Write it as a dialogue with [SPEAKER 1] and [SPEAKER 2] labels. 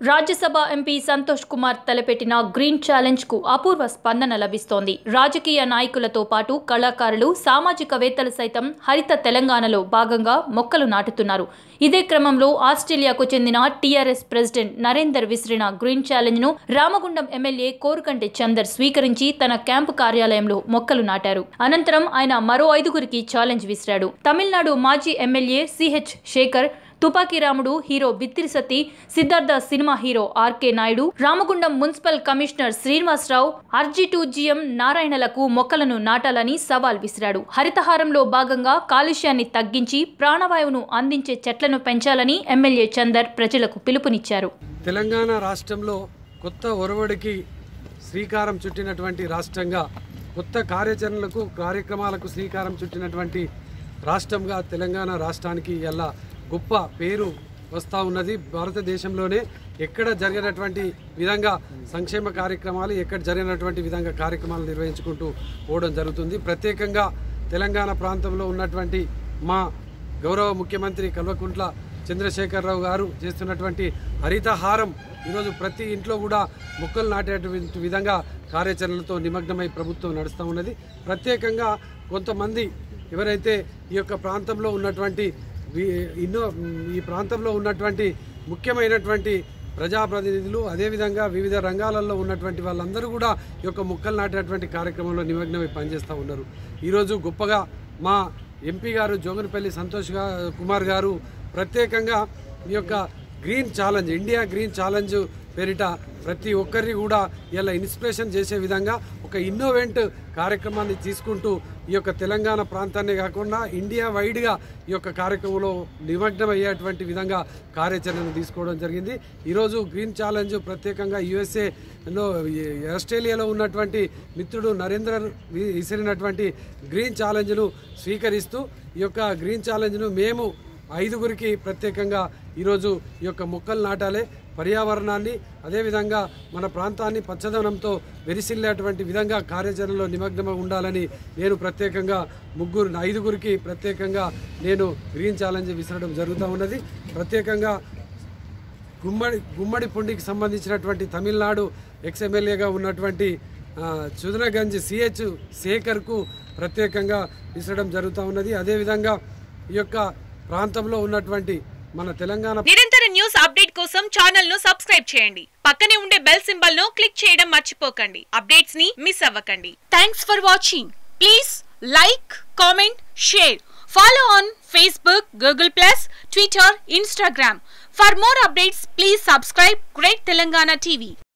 [SPEAKER 1] Rajya Sabha MP Santosh Kumar తలపెట్టిన green challenge కు అపూర్వ స్పందన లభిస్తోంది రాజకీయ నాయకులతో పాటు కళాకారులు సామాజికవేత్తలు సైతం హరిత తెలంగాణలో భాగంగా మొక్కలు నాటుతున్నారు ఇదే క్రమంలో ఆస్ట్రేలియాకు చెందిన టీఆర్ఎస్ ప్రెసిడెంట్ నరేందర్ విసిరిన గ్రీన్ ఛాలెంజ్ ను రామగుండం ఎమ్మెల్యే కోరుకంటి చందర్ స్వీకరించి తన క్యాంపు కార్యాలయంలో మొక్కలు నాటారు అనంతరం ఆయన మరో ఐదుగురికి ఛాలెంజ్ విసిరాడు తమిళనాడు మాజీ MLA CH Shekhar Tupaki Ramudu hero Bithiri Sathi Siddhartha cinema hero RK Naidu Ramagundam municipal commissioner Srinivasarao RG two GM నారాయణలకు మొక్కలను నాటాలని సవాల్ విసిరాడు హరితహారంలో భాగంగా కాలుష్యాన్ని తగ్గించి ప్రాణవాయువును అందించే చెట్లను పెంచాలని ఎమ్మెల్యే చందర్ ప్రజలకు పిలుపునిచ్చారు
[SPEAKER 2] తెలంగాణ రాష్ట్రంలో కొత్త ఒరవడికి శ్రీకారం చుట్టినటువంటి రాష్ట్రంగా కొత్త కార్యాచరణలకు కార్యక్రమాలకు శ్రీకారం చుట్టినటువంటి రాష్ట్రంగా తెలంగాణ రాష్ట్రానికి ఇలా గొప్ప పేరు వస్తూ ఉన్నది భారతదేశంలోనే ఎక్కడ జరిగినటువంటి విధంగా సంక్షేమ కార్యక్రమాలు ఎక్కడ జరిగినటువంటి విధంగా కార్యక్రమాలు నిర్వహించుకుంటూ పోవడం జరుగుతుంది ప్రత్యేకంగా తెలంగాణ ప్రాంతంలో ఉన్నటువంటి మా గౌరవ ముఖ్యమంత్రి కల్వకుంట్ల చంద్రశేఖరరావు గారు చేస్తున్నటువంటి హరితహారం ఈరోజు ప్రతి ఇంట్లో కూడా మొక్కలు నాటేటువంటి విధంగా కార్యాచరణలతో నిమగ్నమై ప్రభుత్వం నడుస్తూ ఉన్నది ప్రత్యేకంగా కొంతమంది ఎవరైతే ఈ యొక్క ప్రాంతంలో ఉన్నటువంటి వి- ఎన్నో ఈ ప్రాంతంలో ఉన్నటువంటి ముఖ్యమైనటువంటి ప్రజాప్రతినిధులు అదేవిధంగా వివిధ రంగాలలో ఉన్నటువంటి వాళ్ళందరూ కూడా ఈ యొక్క మొక్కలు నాటేటువంటి కార్యక్రమంలో నిమగ్నమై పనిచేస్తూ ఉన్నారు ఈరోజు గొప్పగా మా ఎంపీ గారు జోగనపల్లి సంతోష్ గా కుమార్ గారు ప్రత్యేకంగా ఈ యొక్క green challenge India green challenge పేరిట ప్రతి ఒక్కరిని కూడా ఇలా ఇన్స్పిరేషన్ చేసే విధంగా ఒక ఇన్నోవెంట్ కార్యక్రమాన్ని తీసుకుంటూ ఈ యొక్క తెలంగాణ ప్రాంతాన్ని కాకుండా ఇండియా వైడ్గా ఈ యొక్క కార్యక్రమంలో నిమగ్నం అయ్యేటువంటి విధంగా కార్యాచరణను తీసుకోవడం జరిగింది ఈరోజు గ్రీన్ ఛాలెంజ్ ప్రత్యేకంగా యుఎస్ఏలో ఆస్ట్రేలియాలో ఉన్నటువంటి మిత్రుడు నరేంద్ర వి- విసిరినటువంటి గ్రీన్ ఛాలెంజ్ను స్వీకరిస్తూ ఈ యొక్క గ్రీన్ ఛాలెంజ్ను మేము ఐదుగురికి ప్రత్యేకంగా ఈరోజు ఈ యొక్క మొక్కలు నాటాలి పర్యావరణాన్ని అదేవిధంగా మన ప్రాంతాన్ని పచ్చదనంతో వెరిసిల్లేటువంటి విధంగా కార్యాచరణలో నిమగ్నమై ఉండాలని నేను ప్రత్యేకంగా ముగ్గురు ఐదుగురికి ప్రత్యేకంగా నేను గ్రీన్ ఛాలెంజ్ విసరడం జరుగుతూ ఉన్నది ప్రత్యేకంగా గుమ్మడి గుమ్మడి పుండికి సంబంధించినటువంటి తమిళనాడు ఎక్స్ ఎమ్మెల్యేగా ఉన్నటువంటి ఆ, సుదనగంజ్ సిహెచ్ శేఖర్కు ప్రత్యేకంగా విసరడం జరుగుతూ ఉన్నది అదేవిధంగా ఈ యొక్క ప్రాంతంలో ఉన్నటువంటి మన తెలంగాణ
[SPEAKER 3] నిరంతర న్యూస్ అప్డేట్ కోసం ఛానల్ ను సబ్స్క్రైబ్ చేయండి పక్కనే ఉండే బెల్ సింబల్ ను క్లిక్ చేయడం మర్చిపోకండి అప్డేట్స్ ని మిస్ అవ్వకండి thanks for watching please like comment share follow on Facebook Google plus Twitter Instagram for more updates please subscribe great Telangana TV